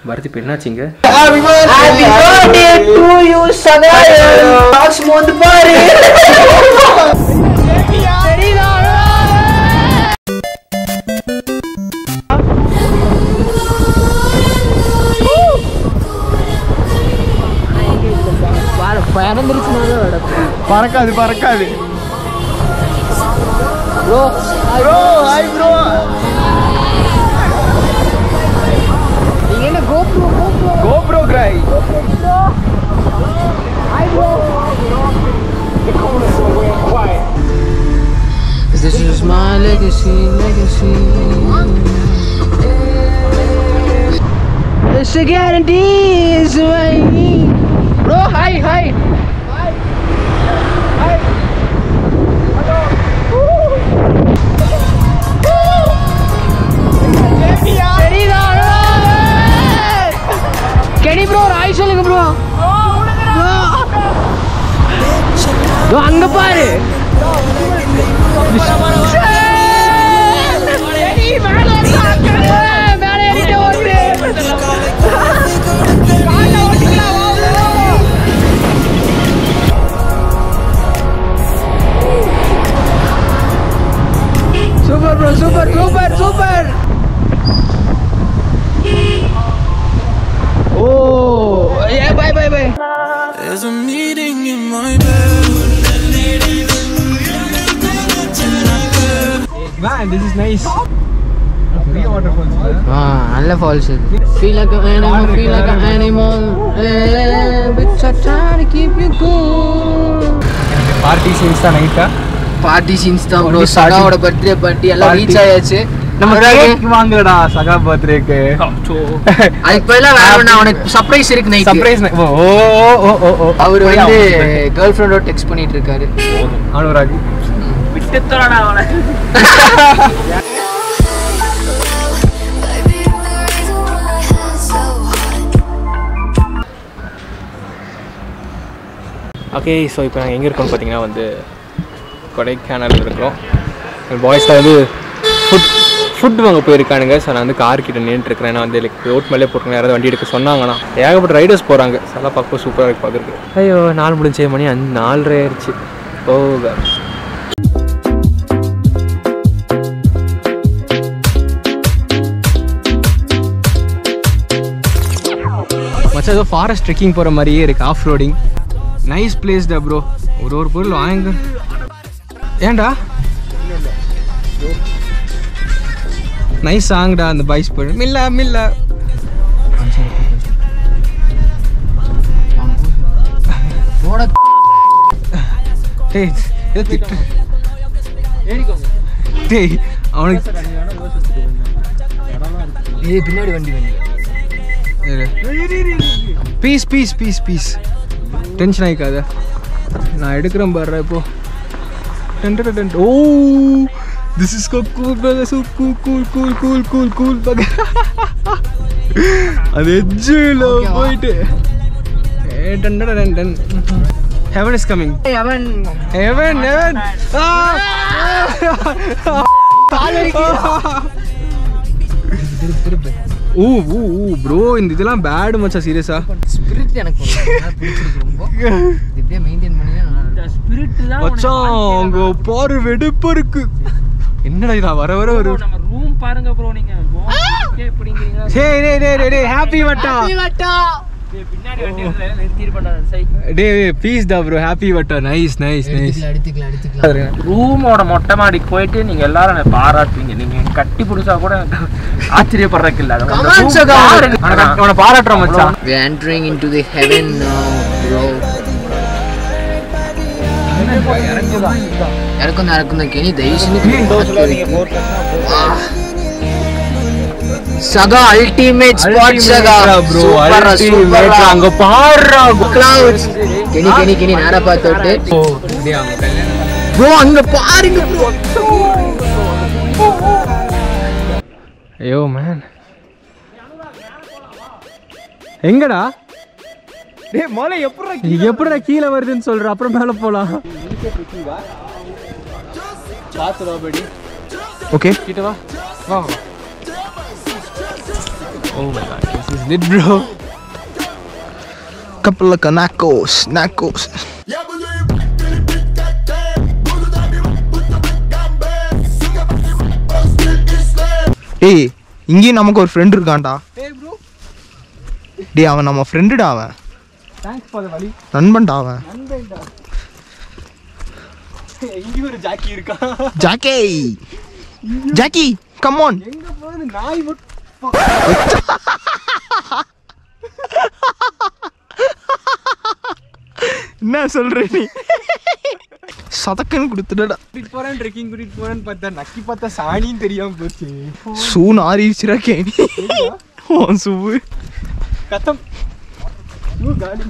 பரதி இப்போ என்னாச்சுங்க Happy birthday to you, Sagayan. Box மோந்து பாரு. பறக்காது பறக்காது ப்ரோ ஹாய் ப்ரோ கோப்ரோ கிரை This is my legacy, legacy. It's a guarantee, it's my Bro, hi, hi. கெடி ப்ரோ ராய் சொல்லுங்க ப்ரோ ப்ரோ அங்க பாரு super bro super super super ஓ ஏ bye bye bye There's a meeting in my bed. Man this is nice பெரிய water falls ஆ நல்ல ஃபால்ஸ் இது feel like an animal feel like an animal eh, but I try to keep you cool party scenes தான் நைட்டா party scenes தான் bro Only party. சகாவோட birthday party எல்லாம் Party. Reach ஆயாச்சு நம்ம அவராக- கேக் வாங்கலடா சகா பர்த்டேக்கு அதுக்கு பதிலா வேற ஒண்ணு அவனுக்கு சர்ப்ரைஸ் இருக்கு நைட் சர்ப்ரைஸ் ஓ ஓ ஓ ஓ ஓ அவர் வந்து கேர்ள் ஃப்ரெண்டோட டெக்ஸ்ட் பண்ணிட்டு இருக்காரு Anurag Baby, the reason why I had so hot. Okay so இப்போ நாங்கள் எங்கே இருக்கோம்னு பார்த்தீங்கன்னா வந்து கொடைக்கானல் இருக்கிறோம் பாய்ஸ்லாம் வந்து ஃபுட் ஃபுட் வாங்க போயிருக்கானுங்க ஸோ நான் வந்து கார் கிட்ட நின்றுட்டுருக்கிறேன் நான் வந்து லைக் ரோட் மேலே போட்டுருக்கேன் யாராவது வண்டி எடுக்க சொன்னாங்கன்னா ஏகப்பட்ட ரைடர்ஸ் போகிறாங்க அதெல்லாம் பார்க்க சூப்பராக இருக்கு பார்க்குறதுக்கு ஐயோ நாலு முடிஞ்சு மணி அஞ்சு நாலரை ஆயிடுச்சு ஓ God. மச்சா ஏதோ ஃபாரஸ்ட் ட்ரெக்கிங் போகிற மாதிரியே இருக்கு ஆஃப் ரோடிங் நைஸ் பிளேஸ் டா ப்ரோ ஒரு ஒரு பொருள் வாங்க ஏன்டா நைஸ் சாங்டா அந்த பாய்ஸ் பொருள் மில்ல மில்ல டேய் ஏதோ திட்டு டேய் அவனுக்கு இது பின்னாடி வண்டி வண்டி piece piece piece piece tension ஆகிக்காத நான் எடுக்கிறேன் பாரு இப்போ done done done. Oh this is go cool பகர் so cool cool cool cool cool cool பகர் அது எஜ்ஜில் போயிட்டு ஏ done done done done heaven is coming அவன் ஹெவன் ஹெவன் திருப்பு ஊ ஊ ஊ ப்ரோ இந்த இதெல்லாம் பேடு மச்சா சீரியஸா ஸ்பிரிட் எனக்கு ஒண்ணு பிடிச்சிருக்கு ரொம்ப இது இப்படியே மெயின்டைன் பண்ணி மச்சான் அங்க பாரு வெடுப்பு இருக்கு என்னடா இது நான் வர வர ஒரு ரூம் பாருங்க ப்ரோ நீங்க எப்படிங்கிறீங்களா டேய் டேய் டேய் டேய், டேய் ஹாப்பி வட்டா பின்னாடி வண்டி நிறுத்திட்டு பண்ணாரு சைக்கிள் டேய் டேய் ப்ளீஸ் டா ப்ரோ ஹாப்பி வட்டா நைஸ் நைஸ் நைஸ் எடுத்துக்கலாம் எடுத்துக்கலாம் எடுத்துக்கலாம் ரூமோட மொட்டை மாடிக்கு போயிட்டு நீங்க எல்லாரும் என்னை பாராட்டுவீங்க நீங்க கட்டி பிடிச்சா கூட எனக்கு ஆச்சரியப்படுறதுக்கு இல்ல அது Come on, Saga. அவனை பாராட்டுறோம் மச்சான் We are entering into the heaven now, bro. இறக்கும் இறக்கும் கெனி தயவு செஞ்சு சகா அல்டிமேட் ஸ்பாட் சகா ப்ரோ சூப்பரா சூப்பரா அங்க பாருடா clouds கெனி கெனி கெனி நேரா பார்த்து விட்டு ஓ டேய் அவங்க கல்யாணம் ப்ரோ அங்க பாருங்க ப்ரோ ஐயோ மேன் எங்கடா டேய் மலை எப்படா எப்படிடா கீழே வருதுன்னு சொல்ற அப்புறம் மேல போலாம் ஓகே கிட்ட வா வா oh my god this is lit bro couple of nacos nacos டேய் இங்கேயும் நமக்கு ஒரு ஃப்ரெண்ட் இருக்கான்டா டேய் அவன் நம்ம ஃப்ரெண்டுடா அவன் தேங்க்ஸ் ஃபார் த வழி நண்பன்டா அவன் இங்கேயும் ஒரு ஜாக்கி இருக்கா ஜாக்கி ஜாக்கி கம் ஆன் எங்க போகுது நாய் மட்டும் என்ன சொல்ற நீ சதக்கன்னு கொடுத்துடா கூட்டிட்டு போறேன் ட்ரெக்கிங் கூட்டிட்டு போறேன்னு பார்த்தா நக்கி பார்த்தா சாணின்னு தெரியாம போச்சு சூ நாரிச்சிரா கேணி உன் சூவு கத்தம் ஊ காலி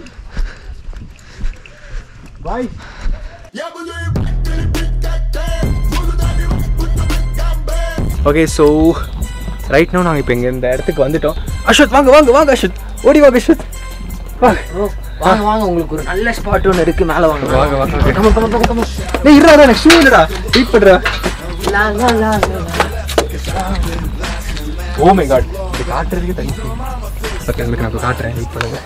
பாய் ஓகே ஸோ ரைட் நோ நாங்கள் இப்போ இங்கே இந்த இடத்துக்கு வந்துட்டோம் அஸ்வத் வாங்க வாங்க வாங்க அஸ்வத் ஓடி வாங்க அஸ்வத் வாங்க வாங்க வாங்க உங்களுக்கு ஒரு நல்ல ஸ்பாட் ஒன்று இருக்கு மேலே வாங்க வாங்க வாங்க கம கம கம கம டேய் இருடா எனக்கு ஷூ இல்லடா வெயிட் பண்ணுறா லா லா லா லா. ஓ மை காட் இது காட்டுறதுக்கு தனி ஓகே உங்களுக்கு நான் இப்போ காட்டுறேன் வெயிட் பண்ணுங்க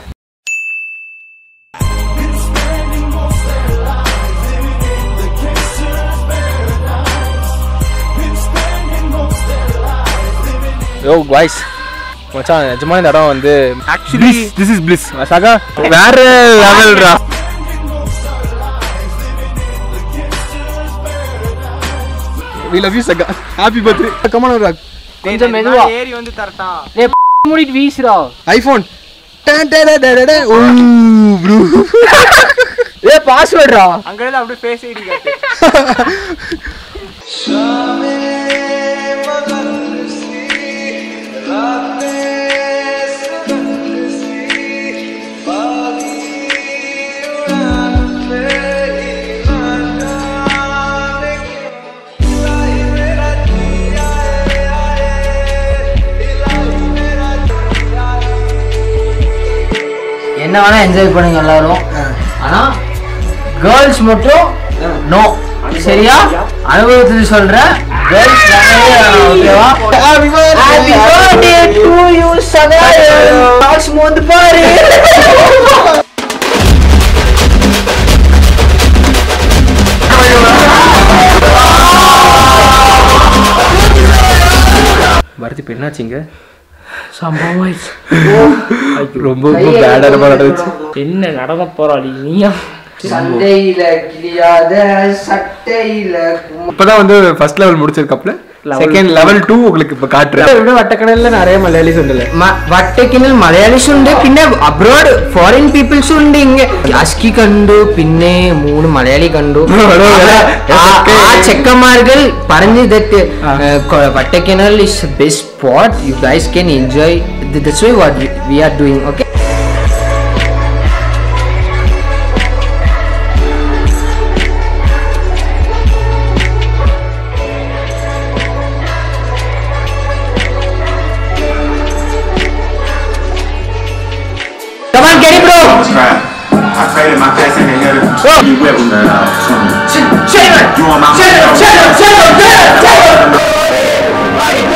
யோ காய்ஸ் மச்சான் நிஜமான இந்த இடம் வந்து ஆக்சுவலி திஸ் இஸ் பிளிஸ் சகா வேற லெவல்ரா வி லவ் யூ சகா ஹாப்பி பர்த்டே கமான் ஒரு கொஞ்சம் மெதுவா ஏறி வந்து தரட்டா டேய் மூடிட்டு வீசுடா ஐபோன் ஓ ப்ரோ ஏ பாஸ்வேர்ட்ரா அங்க இருந்து அப்படியே ஃபேஸ் ஐடி காட்டு என்ன வேணா என்ஜாய் பண்ணுங்க எல்லாரும் ஆனா கேர்ள்ஸ் மட்டும் நோ சரியா அனுபவத்துல சொல்றேன் கேர்ள்ஸ் ஓகேவா happy birthday to you Sagayam box மோந்து பாரு பரதி இப்போ என்னாச்சுங்க சம்பவம் ரொம்ப ரொம்ப பேடான படம் நடந்துச்சு என்ன நடக்க போறாடி நீயா சண்டையில கிளியாத சட்டையில இப்பதான் வந்து ஃபர்ஸ்ட் லெவல் முடிச்சிருக்கப்ல செகண்ட் லெவல் டூ உங்களுக்கு இப்போ காட்டுறேன் ഇവിടെ വട്ടക്കടലിൽ நிறைய മലയാളീസ് ഉണ്ടല്ലേ വട്ടക്കിനിൽ മലയാളീസ് ഉണ്ട് പിന്നെ അബ്രോഡ് ഫോറിൻ പീപ്പിൾസ് ഉണ്ട് ഇങ്ങ അസ്കി കണ്ടു പിന്നെ മൂന്ന് മലയാളി കണ്ടു ആ- ആ ചെക്കന്മാர்கள் പറഞ്ഞു that Vattakanal is best spot you guys can enjoy that's why what we are doing okay Come on, get it, bro. I pray that my past ain't never be wet with that uh, Shut up, You want my shut up, shut up, shut up, shut up, shut up.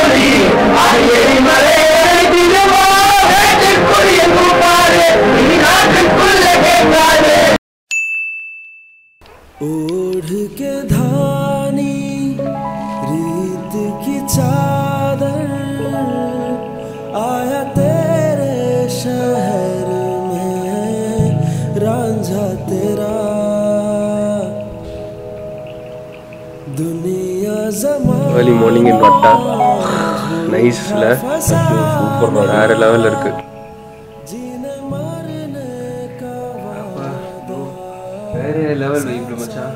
ओढ़ के धानी रीत की चादर आया तेरे शहर में रांझा तेरा दुनिया जमा ஏர்லி மார்னிங் இன் வட்டா நைஸ்ல சூப்பர் வேற லெவல்ல இருக்கு जीने मरने का வேற லெவல் வைப் மச்சான்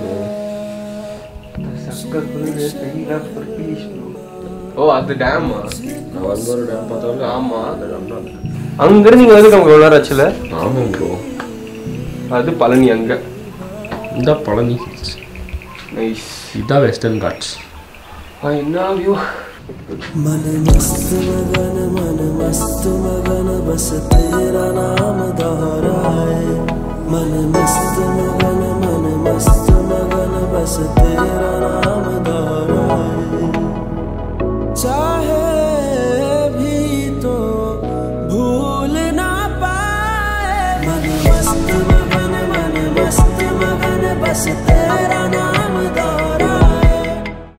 ஓ அது டேம் வந்தோரு டேம் பார்த்தாலும் ஆமா அந்த டேம் தான் அங்க இருந்து இங்க வந்து நமக்கு எவ்வளவு நேரம் ஆச்சுல ஆமாம் ப்ரோ அது பழனி அங்க இந்த பழனி நைஸ் இதுதான் வெஸ்டர்ன் காட்ஸ் என்ன வியூ मन मस्त मगन मन मस्त मगन बस तेरा नाम दोहराए मन मस्त मगन